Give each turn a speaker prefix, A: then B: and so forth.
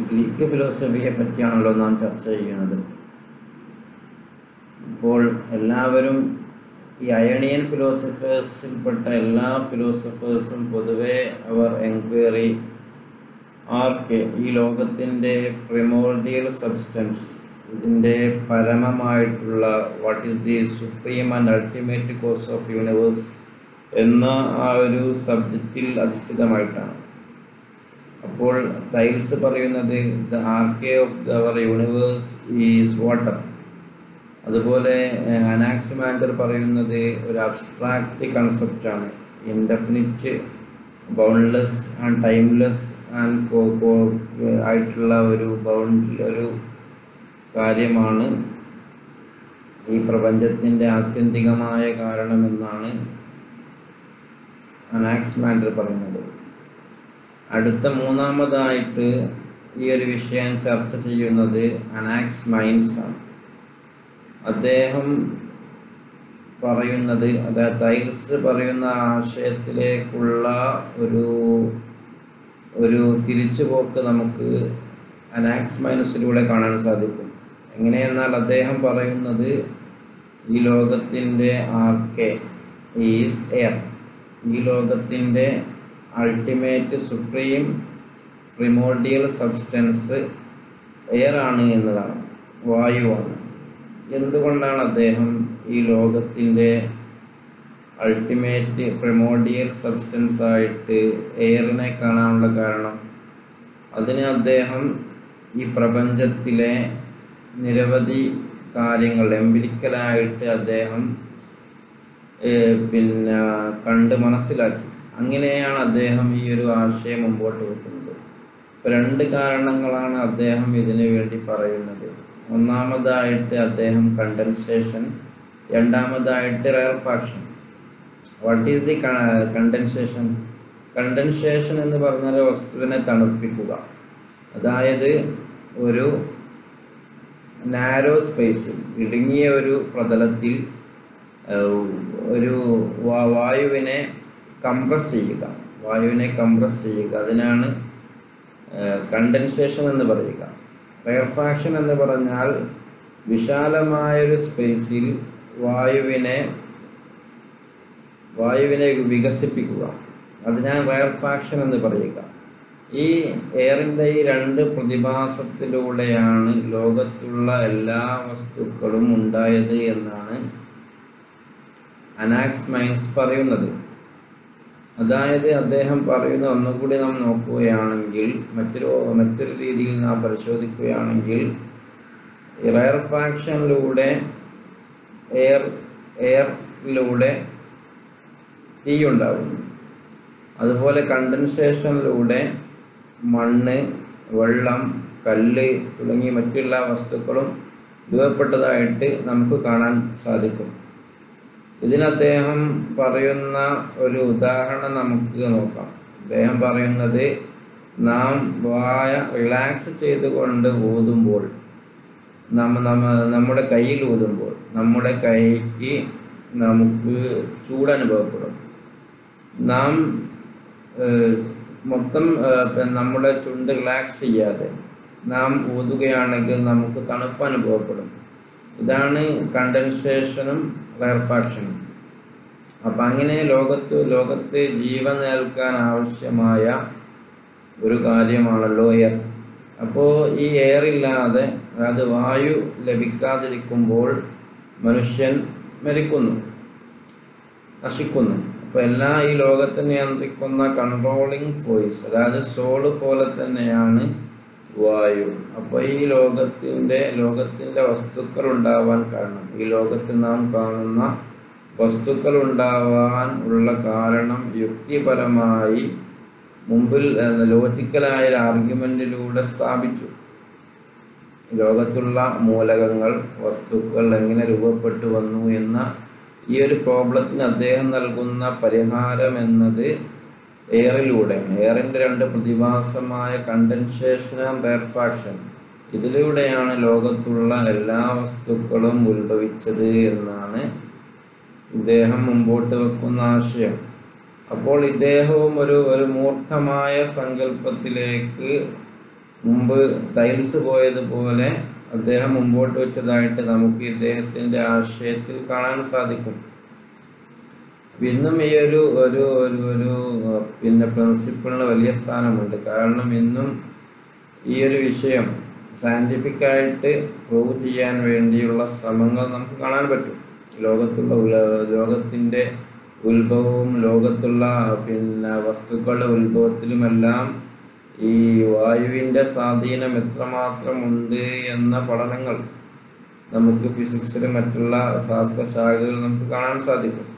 A: Greek ഫിലോസഫിയെ പറ്റിയാണല്ലോ നാം ചർച്ച ചെയ്യുന്നത് ഇപ്പോൾ എല്ലാവരും ഈ അയണിയൻ ഫിലോസഫേഴ്സിൽപ്പെട്ട എല്ലാ ഫിലോസഫേഴ്സും പൊതുവെ അവർ എൻക്വയറി ആർക്ക് ഈ ലോകത്തിൻ്റെ പ്രിമോർഡിയൽ സബ്സ്റ്റൻസ് ഇതിൻ്റെ പരമമായിട്ടുള്ള what is the supreme and ultimate course of universe എന്ന ആ ഒരു സബ്ജക്റ്റിൽ അധിഷ്ഠിതമായിട്ടാണ് അപ്പോൾ തൈൽസ് പറയുന്നത് the arche of our universe is water അതുപോലെ അനാക്സിമാൻഡർ പറയുന്നത് ഒരു അബ്സ്ട്രാക്റ്റ് കൺസെപ്റ്റാണ് indefinite boundless and timeless and ആയിട്ടുള്ള ഒരു ബൗണ്ട് ഒരു കാര്യമാണ് ഈ പ്രപഞ്ചത്തിൻ്റെ ആത്യന്തികമായ കാരണമെന്നാണ് അനാക്സ്മാൻഡർ പറയുന്നത് അടുത്ത മൂന്നാമതായിട്ട് ഈ ഒരു വിഷയം ചർച്ച ചെയ്യുന്നത് അനാക്സ് മൈൻസ് ആണ് അദ്ദേഹം പറയുന്നത് അതായത് തൈൽസ് പറയുന്ന ആശയത്തിലേക്കുള്ള ഒരു ഒരു തിരിച്ചുപോക്ക് നമുക്ക് അനാക്സ് മൈനസിലൂടെ കാണാൻ സാധിക്കും എങ്ങനെയെന്നാൽ അദ്ദേഹം പറയുന്നത് ഈ ലോകത്തിൻ്റെ ആർക്കെ ഈസ് എയർ ഈ ലോകത്തിൻ്റെ ultimate supreme primordial substance air ആണ് എന്നതാണ് വായുവാണ് എന്തുകൊണ്ടാണ് അദ്ദേഹം ഈ ലോകത്തിൻ്റെ അൾട്ടിമേറ്റ് പ്രിമോഡിയൽ സബ്സ്റ്റൻസ് ആയിട്ട് എയറിനെ കാണാനുള്ള കാരണം അതിന് അദ്ദേഹം ഈ പ്രപഞ്ചത്തിലെ നിരവധി കാര്യങ്ങൾ എംപിരിക്കലായിട്ട് അദ്ദേഹം പിന്നെ കണ്ട് മനസ്സിലാക്കി അങ്ങനെയാണ് അദ്ദേഹം ഈ ഒരു ആശയം മുമ്പോട്ട് വെക്കുന്നത് ഇപ്പം രണ്ട് കാരണങ്ങളാണ് അദ്ദേഹം ഇതിനു വേണ്ടി പറയുന്നത് ഒന്നാമതായിട്ട് അദ്ദേഹം കണ്ടൻസേഷൻ രണ്ടാമതായിട്ട് rarefaction what is the condensation condensation എന്ന് പറഞ്ഞാൽ വസ്തുവിനെ തണുപ്പിക്കുക അതായത് ഒരു നാരോ സ്പേസിൽ ഇടുങ്ങിയ ഒരു പ്രതലത്തിൽ ഒരു വായുവിനെ കംപ്രസ് ചെയ്യുക വായുവിനെ കംപ്രസ് ചെയ്യുക അതിനാണ് കണ്ടൻസേഷൻ എന്ന് പറയുക റയർഫാക്ഷൻ എന്ന് പറഞ്ഞാൽ വിശാലമായൊരു സ്പേസിൽ വായുവിനെ വായുവിനെ വികസിപ്പിക്കുക അതിനാണ് റയർഫാക്ഷൻ എന്ന് പറയുക ഈ എയറിൻ്റെ ഈ രണ്ട് പ്രതിഭാസത്തിലൂടെയാണ് ലോകത്തുള്ള എല്ലാ വസ്തുക്കളും ഉണ്ടായത് എന്നാണ് അനാക്സ് മൈൻസ് പറയുന്നത് അതായത് അദ്ദേഹം പറയുന്ന ഒന്നുകൂടി നാം നോക്കുകയാണെങ്കിൽ മറ്റൊരു മറ്റൊരു രീതിയിൽ നാം പരിശോധിക്കുകയാണെങ്കിൽ റയർഫാക്ഷനിലൂടെ എയർ എയറിലൂടെ തീ ഉണ്ടാകുന്നു അതുപോലെ കണ്ടൻസേഷനിലൂടെ മണ്ണ് വെള്ളം കല്ല് തുടങ്ങിയ മറ്റുള്ള വസ്തുക്കളും രൂപപ്പെട്ടതായിട്ട് നമുക്ക് കാണാൻ സാധിക്കും ഇതിന് അദ്ദേഹം പറയുന്ന ഒരു ഉദാഹരണം നമുക്ക് നോക്കാം അദ്ദേഹം പറയുന്നത് നാം വായ റിലാക്സ് ചെയ്തുകൊണ്ട് ഊതുമ്പോൾ നമ്മ നമ്മ നമ്മുടെ കയ്യിൽ ഊതുമ്പോൾ നമ്മുടെ കൈക്ക് നമുക്ക് ചൂടനുഭവപ്പെടും നാം മൊത്തം നമ്മുടെ ചുണ്ട് റിലാക്സ് ചെയ്യാതെ നാം ഊതുകയാണെങ്കിൽ നമുക്ക് തണുപ്പ് അനുഭവപ്പെടും ഇതാണ് കണ്ടൻസേഷനും റയർഫാക്ഷനും അപ്പം അങ്ങനെ ലോകത്ത് ലോകത്ത് ജീവൻ നിൽക്കാൻ ആവശ്യമായ ഒരു കാര്യമാണല്ലോ എയർ അപ്പോൾ ഈ എയർ ഇല്ലാതെ അതായത് വായു ലഭിക്കാതിരിക്കുമ്പോൾ മനുഷ്യൻ മരിക്കുന്നു നശിക്കുന്നു അപ്പോൾ എല്ലാ ഈ ലോകത്തെ നിയന്ത്രിക്കുന്ന കൺട്രോളിങ് ഫോഴ്സ് അതായത് സോള് പോലെ തന്നെയാണ് വായു അപ്പോൾ ഈ ലോകത്തിൻ്റെ ലോകത്തിൻ്റെ വസ്തുക്കൾ ഉണ്ടാവാൻ കാരണം ഈ ലോകത്ത് നാം കാണുന്ന വസ്തുക്കൾ ഉണ്ടാവാൻ ഉള്ള കാരണം യുക്തിപരമായി മുമ്പിൽ ലോജിക്കലായ ആർഗ്യുമെൻറ്റിലൂടെ സ്ഥാപിച്ചു ലോകത്തുള്ള മൂലകങ്ങൾ വസ്തുക്കൾ എങ്ങനെ രൂപപ്പെട്ടു വന്നു എന്ന ഈ ഒരു പ്രോബ്ലത്തിന് അദ്ദേഹം നൽകുന്ന പരിഹാരം എന്നത് എയറിലൂടെയാണ് എയറിൻ്റെ രണ്ട് പ്രതിഭാസമായ കണ്ടൻസേഷൻ ആൻഡ് റയർഫാക്ഷൻ ഇതിലൂടെയാണ് ലോകത്തുള്ള എല്ലാ വസ്തുക്കളും ഉത്ഭവിച്ചത് എന്നാണ് ഇദ്ദേഹം മുമ്പോട്ട് വെക്കുന്ന ആശയം അപ്പോൾ ഇദ്ദേഹവും ഒരു ഒരു മൂർത്തമായ സങ്കല്പത്തിലേക്ക് മുമ്പ് ടൈൽസ് പോയതുപോലെ അദ്ദേഹം മുമ്പോട്ട് വെച്ചതായിട്ട് നമുക്ക് ഇദ്ദേഹത്തിൻ്റെ ആശയത്തിൽ കാണാൻ സാധിക്കും ഇന്നും ഈ ഒരു ഒരു ഒരു ഒരു അഹ് പിന്നെ പ്രിൻസിപ്പിളിന് വലിയ സ്ഥാനമുണ്ട് കാരണം ഇന്നും ഈ ഒരു വിഷയം സയൻറ്റിഫിക്കായിട്ട് പ്രൂവ് ചെയ്യാൻ വേണ്ടിയുള്ള ശ്രമങ്ങൾ നമുക്ക് കാണാൻ പറ്റും ലോകത്തുള്ള ഉല- ലോകത്തിൻ്റെ ഉത്ഭവവും ലോകത്തുള്ള പിന്നെ വസ്തുക്കളുടെ ഉത്ഭവത്തിലുമെല്ലാം ഈ വായുവിൻ്റെ സ്വാധീനം എത്രമാത്രമുണ്ട് എന്ന പഠനങ്ങൾ നമുക്ക് ഫിസിക്സിലും മറ്റുള്ള ശാസ്ത്ര ശാഖകളിൽ നമുക്ക് കാണാൻ സാധിക്കും